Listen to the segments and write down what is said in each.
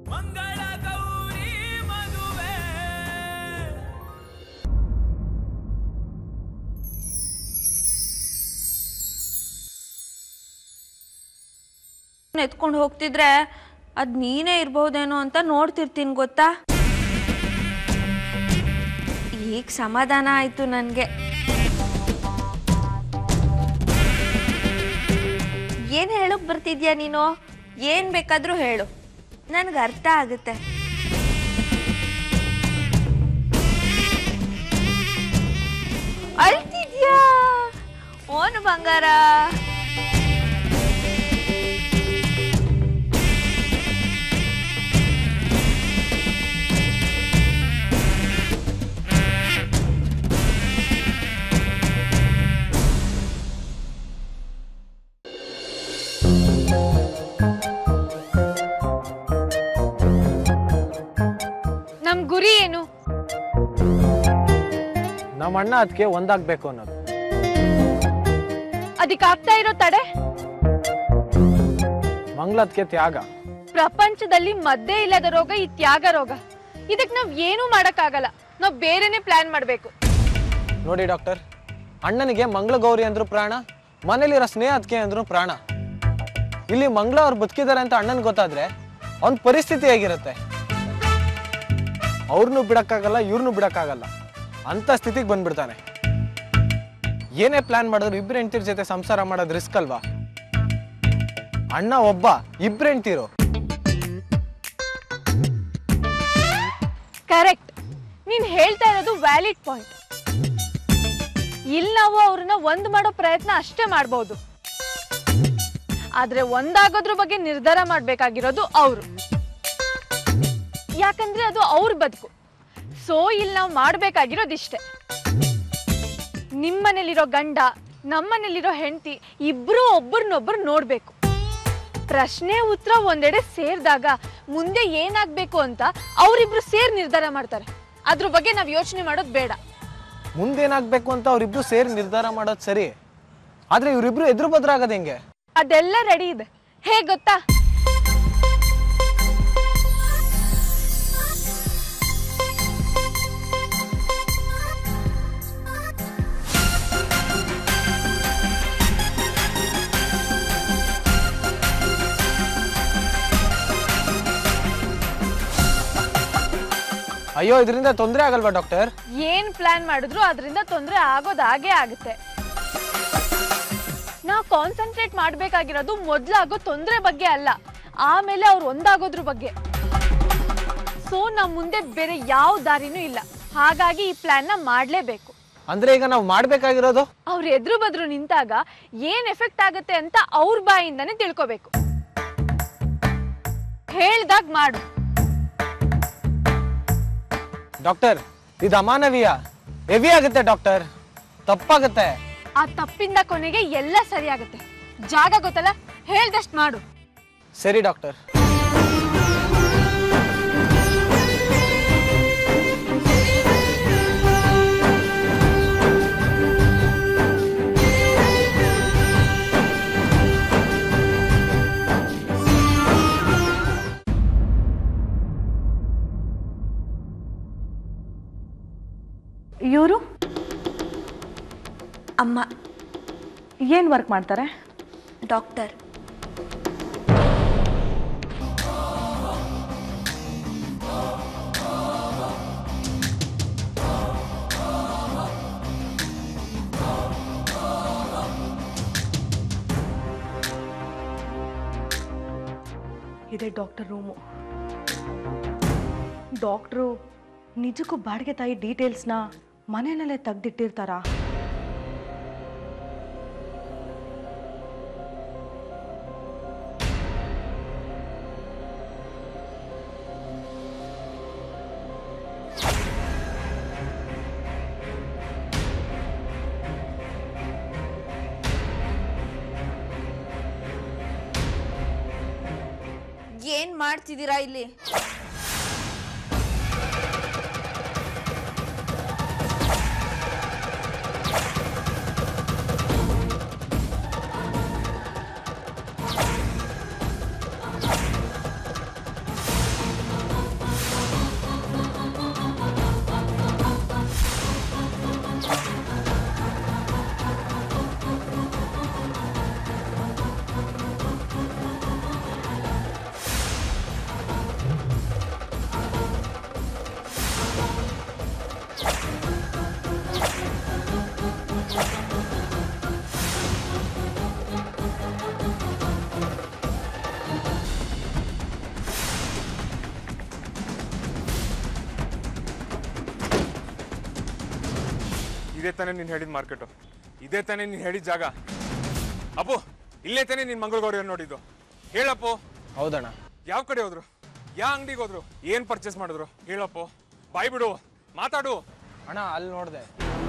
ಮಂಗಳ ಗೌರಿ ಮದುವೆ ಎತ್ಕೊಂಡು ಹೋಗ್ತಿದ್ರೆ ಅದ್ ನೀನೇ ಇರ್ಬಹುದೇನೋ ಅಂತ ನೋಡ್ತಿರ್ತೀನಿ ಗೊತ್ತಾ ಈಗ ಸಮಾಧಾನ ಆಯ್ತು ನನಗೆ ಏನ್ ಹೇಳಕ್ ಬರ್ತಿದ್ಯಾ ನೀನು ಏನ್ ಬೇಕಾದ್ರೂ ಹೇಳು ನನ್ಗೆ ಅರ್ಥ ಆಗುತ್ತೆ ಅಳ್ತಿದ್ಯಾ ಓನು ಬಂಗಾರ ನಮ್ ಗುರಿ ಏನು ನಮ್ಮ ಅಣ್ಣ ಅದಕ್ಕೆ ಒಂದಾಗ್ಬೇಕು ಅನ್ನೋದು ಅದಕ್ಕೆ ಆಗ್ತಾ ಇರೋ ತಡೆ ಮಂಗ್ಲದ್ಕೆ ತ್ಯಾಗ ಪ್ರಪಂಚದಲ್ಲಿ ಮದ್ದೇ ಇಲ್ಲದ ರೋಗ ಈ ತ್ಯಾಗ ರೋಗ ಇದಕ್ ನಾವ್ ಏನೂ ಮಾಡಕ್ಕಾಗಲ್ಲ ನಾವ್ ಬೇರೆನೆ ಪ್ಲಾನ್ ಮಾಡ್ಬೇಕು ನೋಡಿ ಡಾಕ್ಟರ್ ಅಣ್ಣನಿಗೆ ಮಂಗಳ ಗೌರಿ ಅಂದ್ರು ಪ್ರಾಣ ಮನೇಲಿರೋ ಸ್ನೇಹ ಅದಕ್ಕೆ ಅಂದ್ರು ಪ್ರಾಣ ಇಲ್ಲಿ ಮಂಗಳ ಅವ್ರು ಬದುಕಿದ್ದಾರೆ ಅಂತ ಅಣ್ಣನ್ ಗೊತ್ತಾದ್ರೆ ಅವನ ಪರಿಸ್ಥಿತಿ ಹೇಗಿರುತ್ತೆ ಅವ್ರನ್ನೂ ಬಿಡಕ್ಕಾಗಲ್ಲ ಇವ್ರನ್ನೂ ಬಿಡಕ್ಕಾಗಲ್ಲ ಅಂತ ಸ್ಥಿತಿಗೆ ಬಂದ್ಬಿಡ್ತಾನೆ ಏನೇ ಪ್ಲಾನ್ ಮಾಡಿದ್ರು ಇಬ್ರು ಹೆಂಡ್ತಿರ್ ಜೊತೆ ಸಂಸಾರ ಮಾಡೋದು ರಿಸ್ಕ್ ಅಲ್ವಾ ಅಣ್ಣ ಒಬ್ಬ ಇಬ್ರು ಹೆಂಡ್ತಿರು ಕರೆಕ್ಟ್ ನೀನ್ ಹೇಳ್ತಾ ಇರೋದು ವ್ಯಾಲಿಡ್ ಪಾಯಿಂಟ್ ಇಲ್ಲಿ ನಾವು ಅವ್ರನ್ನ ಒಂದ್ ಮಾಡೋ ಪ್ರಯತ್ನ ಅಷ್ಟೇ ಮಾಡ್ಬೋದು ಆದ್ರೆ ಒಂದಾಗೋದ್ರ ಬಗ್ಗೆ ನಿರ್ಧಾರ ಮಾಡ್ಬೇಕಾಗಿರೋದು ಅವ್ರು ಯಾಕಂದ್ರೆ ಅದು ಅವ್ರ ಬದುಕು ಸೊ ಇಲ್ಲಿ ನಾವು ಮಾಡ್ಬೇಕಾಗಿರೋದಿಷ್ಟೇ ನಿಮ್ಮನೇಲಿರೋ ಗಂಡ ನಮ್ಮನೇಲಿರೋ ಹೆಂಡತಿ ಇಬ್ರು ಒಬ್ಬರನ್ನೊಬ್ರು ನೋಡ್ಬೇಕು ಪ್ರಶ್ನೆ ಉತ್ತರ ಒಂದೆಡೆ ಸೇರಿದಾಗ ಮುಂದೆ ಏನಾಗ್ಬೇಕು ಅಂತ ಅವರಿಬ್ರು ಸೇರ್ ನಿರ್ಧಾರ ಮಾಡ್ತಾರೆ ಅದ್ರ ಬಗ್ಗೆ ನಾವ್ ಯೋಚನೆ ಮಾಡೋದು ಬೇಡ ಮುಂದೇನಾಗ್ಬೇಕು ಅಂತ ಅವ್ರಿಬ್ರು ಸೇರಿ ನಿರ್ಧಾರ ಮಾಡೋದು ಸರಿ ಆದ್ರೆ ಇವ್ರಿಬ್ರು ಎದುರು ಬದ್ರಾಗದ ಹೆಂಗೆ ಅದೆಲ್ಲ ರೆಡಿ ಇದೆ ಹೇಗ್ ಗೊತ್ತಾ ಅಯ್ಯೋ ಇದರಿಂದ ತೊಂದರೆ ಆಗಲ್ವಾ ಡಾಕ್ಟರ್ ಏನ್ ಪ್ಲಾನ್ ಮಾಡಿದ್ರು ಅದರಿಂದ ತೊಂದರೆ ಆಗೋದ್ ಹಾಗೆ ಆಗುತ್ತೆ ನಾವು ಕಾನ್ಸಂಟ್ರೇಟ್ ಮಾಡ್ಬೇಕಾಗಿರೋದು ಮೊದ್ಲಾಗೋ ತೊಂದರೆ ಬಗ್ಗೆ ಅಲ್ಲ ಆಮೇಲೆ ಅವ್ರು ಒಂದಾಗೋದ್ರ ಬಗ್ಗೆ ಸೊ ನಮ್ ಮುಂದೆ ಬೇರೆ ಯಾವ ದಾರಿನೂ ಇಲ್ಲ ಹಾಗಾಗಿ ಈ ಪ್ಲಾನ್ ನ ಮಾಡ್ಲೇಬೇಕು ಅಂದ್ರೆ ಈಗ ನಾವು ಮಾಡ್ಬೇಕಾಗಿರೋದು ಅವ್ರ ಎದುರು ಬದ್ರು ನಿಂತಾಗ ಏನ್ ಎಫೆಕ್ಟ್ ಆಗುತ್ತೆ ಅಂತ ಅವ್ರ ಬಾಯಿಂದಾನೆ ತಿಳ್ಕೊಬೇಕು ಹೇಳ್ದಾಗ ಮಾಡು ಡಾಕ್ಟರ್ ಇದು ಅಮಾನವೀಯ ಹೆವಿ ಆಗುತ್ತೆ ಡಾಕ್ಟರ್ ತಪ್ಪಾಗುತ್ತೆ ಆ ತಪ್ಪಿಂದ ಕೊನೆಗೆ ಎಲ್ಲ ಸರಿಯಾಗುತ್ತೆ ಜಾಗ ಗೊತ್ತಲ್ಲ ಹೇಳ್ದಷ್ಟ್ ಮಾಡು ಸರಿ ಡಾಕ್ಟರ್ ಇವರು ಅಮ್ಮ ಏನು ವರ್ಕ್ ಮಾಡ್ತಾರೆ ಡಾಕ್ಟರ್ ಇದೆ ಡಾಕ್ಟರ್ ರೂಮು ಡಾಕ್ಟ್ರು ನಿಜಕ್ಕೂ ಬಾಡಿಗೆ ತಾಯಿ ಡೀಟೇಲ್ಸ್ನ ಮನೆಯಲ್ಲೇ ತೆಗ್ದಿಟ್ಟಿರ್ತಾರಾ ಏನ್ ಮಾಡ್ತಿದ್ದೀರಾ ಇಲ್ಲಿ ಇದೇ ತಾನೇ ನೀನು ಹೇಳಿದ ಮಾರ್ಕೆಟು ಇದೇ ತಾನೇ ನೀನು ಹೇಳಿದ ಜಾಗ ಅಪ್ಪು ಇಲ್ಲೇ ತಾನೇ ನೀನು ಮಂಗಳಗೌರಿಯನ್ನು ನೋಡಿದ್ದು ಹೇಳಪ್ಪು ಹೌದಣ್ಣ ಯಾವ ಕಡೆ ಹೋದ್ರು ಯಾವ ಅಂಗಡಿಗೆ ಹೋದ್ರು ಏನು ಪರ್ಚೇಸ್ ಮಾಡಿದ್ರು ಹೇಳಪ್ಪು ಬಾಯ್ ಬಿಡು ಮಾತಾಡು ಅಣ್ಣ ಅಲ್ಲಿ ನೋಡಿದೆ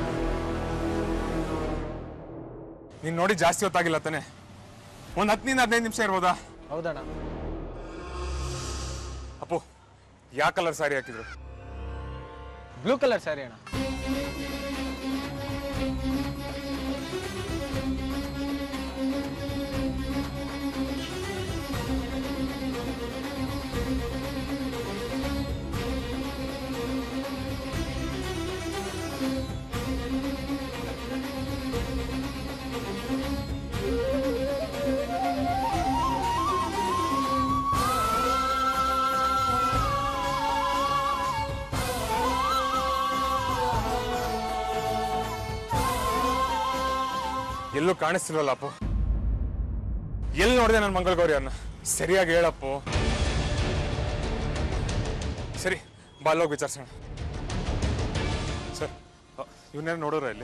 ನೀನು ನೋಡಿ ಜಾಸ್ತಿ ಹೊತ್ತಾಗಿಲ್ಲ ತಾನೆ ಒಂದು ಹತ್ತನಿಂದ ಹದಿನೈದು ನಿಮಿಷ ಇರ್ಬೋದಾ ಹೌದಣ್ಣ ಅಪ್ಪು ಯಾವ ಕಲರ್ ಸಾರಿ ಹಾಕಿದ್ರು ಬ್ಲೂ ಕಲರ್ ಸ್ಯಾರಿ ಅಣ್ಣ ಎಲ್ಲೂ ಕಾಣಿಸ್ತಿಲ್ವಲ್ಲ ಅಪ್ಪು ಎಲ್ಲಿ ನೋಡಿದೆ ನನ್ನ ಮಂಗಳಗೌರಿ ಅನ್ನ ಸರಿಯಾಗಿ ಹೇಳಪ್ಪು ಸರಿ ಬಾಲ್ಲೋಗಿ ವಿಚಾರಿಸೋಣ ಸರ್ ಇವನ್ನೇನು ನೋಡೋರ ಇಲ್ಲಿ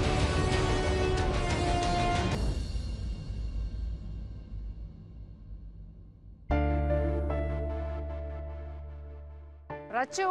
ರಚು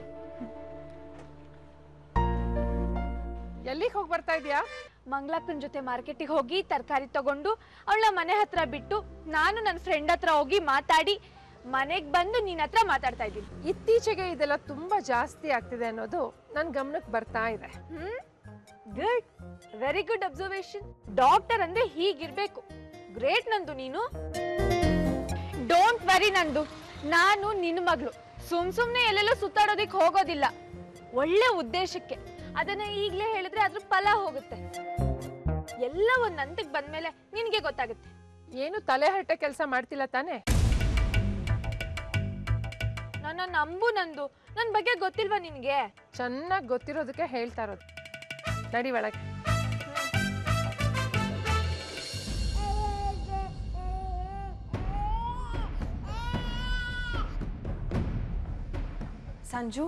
ಎಲ್ಲಿಗೆ ಹೋಗಿ ಬರ್ತಾ ಇದೀಯಾ ಮಂಗ್ಲಕ್ಕನ ಜೊತೆ ಮಾರ್ಕೆಟಿಗೆ ಹೋಗಿ ತರಕಾರಿ ತಗೊಂಡು ಅವಳ ಮನೆ ಹತ್ರ ಬಿಟ್ಟು ನಾನು ನನ್ನ ಫ್ರೆಂಡ್ ಹತ್ರ ಹೋಗಿ ಮಾತಾಡಿ ಮನೆಗೆ ಬಂದು ನಿನ್ನ ಹತ್ರ ಮಾತಾಡ್ತಾ ಇದ್ದೀನಿ ಇತ್ತೀಚೆಗೆ ಇದೆಲ್ಲ ತುಂಬಾ ಜಾಸ್ತಿ ಆಗ್ತಿದೆ ಅನ್ನೋದು ನನ್ನ ಗಮನಕ್ಕೆ ಬರ್ತಾ ಇದೆ hmm good very good observation doctor ಅಂದ್ರೆ ಹೀಗಿರ್ಬೇಕು ಗ್ರೇಟ್ ನಂದು ನೀನು ಡೋಂಟ್ ವರಿ ನಂದು ನಾನು ನಿನ್ನ ಮಗಳು ಸುಮ್ ಸುಮ್ನೆ ಎಲ್ಲೆಲ್ಲೋ ಸುತ್ತಾಡೋದಿಕ್ ಹೋಗೋದಿಲ್ಲ ಒಳ್ಳೆ ಉದ್ದೇಶಕ್ಕೆ ಅದನ್ನ ಈಗ್ಲೇ ಹೇಳಿದ್ರೆ ಅದ್ರ ಫಲ ಹೋಗುತ್ತೆ ಎಲ್ಲ ಒಂದ್ ಹಂತಕ್ ಬಂದ್ಮೇಲೆ ನಿನ್ಗೆ ಗೊತ್ತಾಗುತ್ತೆ ಏನು ತಲೆ ಹರಟೆ ಕೆಲಸ ಮಾಡ್ತಿಲ್ಲ ತಾನೇ ನನ್ನ ನಂಬು ನಂದು ನನ್ ಬಗ್ಗೆ ಗೊತ್ತಿಲ್ವಾ ನಿನ್ಗೆ ಚೆನ್ನಾಗಿ ಗೊತ್ತಿರೋದಕ್ಕೆ ಹೇಳ್ತಾ ಇರೋದು ನಡಿ ಒಳಗೆ ಸಂಜು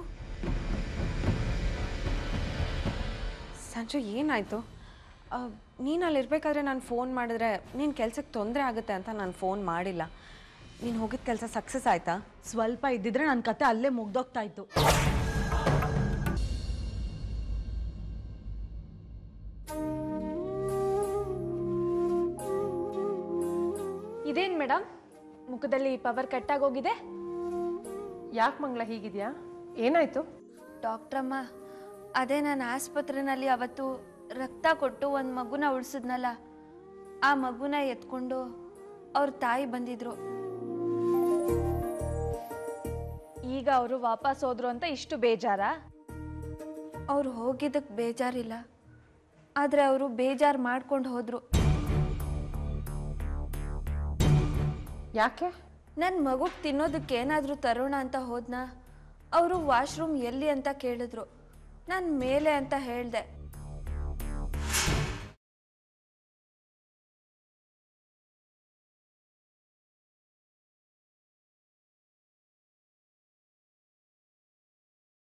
ಸಂಜು ಏನಾಯಿತು ನೀನು ಅಲ್ಲಿರ್ಬೇಕಾದ್ರೆ ನಾನು ಫೋನ್ ಮಾಡಿದ್ರೆ ನೀನು ಕೆಲ್ಸಕ್ಕೆ ತೊಂದರೆ ಆಗುತ್ತೆ ಅಂತ ನಾನು ಫೋನ್ ಮಾಡಿಲ್ಲ ನೀನು ಹೋಗಿದ್ದ ಕೆಲಸ ಸಕ್ಸಸ್ ಆಯ್ತಾ ಸ್ವಲ್ಪ ಇದ್ದಿದ್ರೆ ನನ್ನ ಕತೆ ಅಲ್ಲೇ ಮುಗ್ದೋಗ್ತಾ ಇತ್ತು ಇದೇನ್ ಮೇಡಮ್ ಮುಖದಲ್ಲಿ ಪವರ್ ಕಟ್ ಆಗೋಗಿದೆ ಯಾಕೆ ಮಂಗಳ ಹೀಗಿದ್ಯಾ ಏನಾಯ್ತು ಡಾಕ್ಟ್ರಮ್ಮ ಅದೇ ನಾನು ಆಸ್ಪತ್ರೆನಲ್ಲಿ ಅವತ್ತು ರಕ್ತ ಕೊಟ್ಟು ಒಂದು ಮಗುನ ಉಳಿಸಿದ್ನಲ್ಲ ಆ ಮಗುನ ಎತ್ಕೊಂಡು ಅವ್ರ ತಾಯಿ ಬಂದಿದ್ರು ಈಗ ಅವರು ವಾಪಸ್ ಹೋದ್ರು ಅಂತ ಇಷ್ಟು ಬೇಜಾರಾ ಅವ್ರು ಹೋಗಿದ್ದಕ್ಕೆ ಬೇಜಾರಿಲ್ಲ ಆದರೆ ಅವರು ಬೇಜಾರು ಮಾಡ್ಕೊಂಡು ಹೋದ್ರು ಯಾಕೆ ನನ್ನ ಮಗುಗೆ ತಿನ್ನೋದಕ್ಕೆ ಏನಾದರೂ ತರೋಣ ಅಂತ ಹೋದ್ನಾ ಅವರು ವಾಶ್ರೂಮ್ ಎಲ್ಲಿ ಅಂತ ಕೇಳಿದ್ರು ನಾನು ಮೇಲೆ ಅಂತ ಹೇಳಿದೆ